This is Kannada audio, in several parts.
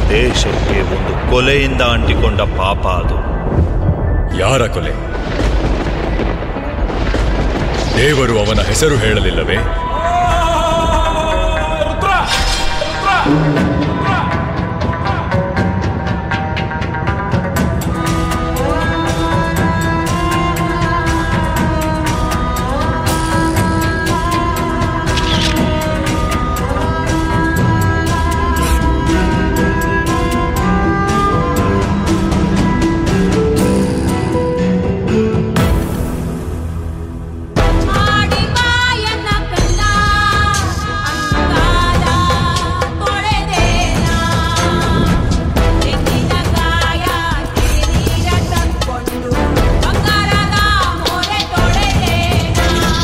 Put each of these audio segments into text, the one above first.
ದೇಶಕ್ಕೆ ಒಂದು ಕೊಲೆಯಿಂದ ಅಂಟಿಕೊಂಡ ಪಾಪ ಅದು ಯಾರ ಕೊಲೆ ದೇವರು ಅವನ ಹೆಸರು ಹೇಳಲಿಲ್ಲವೇ ಮಾಡಿ ಮಾಯನ ಕಂದ ಅಂಗಾಲ ತೊಳೆದೇನ ತೆಂಗಿನ ಕಾಯ ನೀರ ತಂದ್ಕೊಂಡು ಬಂಗಾರದ ಮೊರೆ ತೊಳೆದೇನ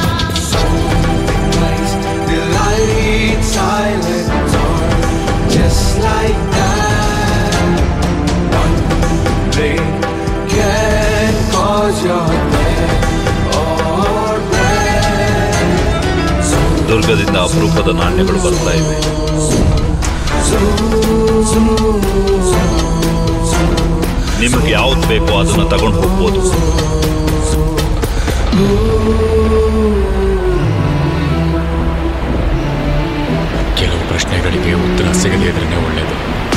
place, the light silent dark, just like that. One thing can cause your death or breath. ದುರ್ಗದಿಂದ ಅಪರೂಪದ ನಾಣ್ಯಗಳು ಬರ್ತಾ ಇವೆ ನಿಮಗೆ ಯಾವ್ದು ಬೇಕೋ ಅದನ್ನ ತಗೊಂಡು ಹೋಗ್ಬೋದು ಕೆಲವು ಪ್ರಶ್ನೆಗಳಿಗೆ ಉತ್ತರ ಸಿಗದೇ ಇದ್ರೇನೆ ಒಳ್ಳೇದು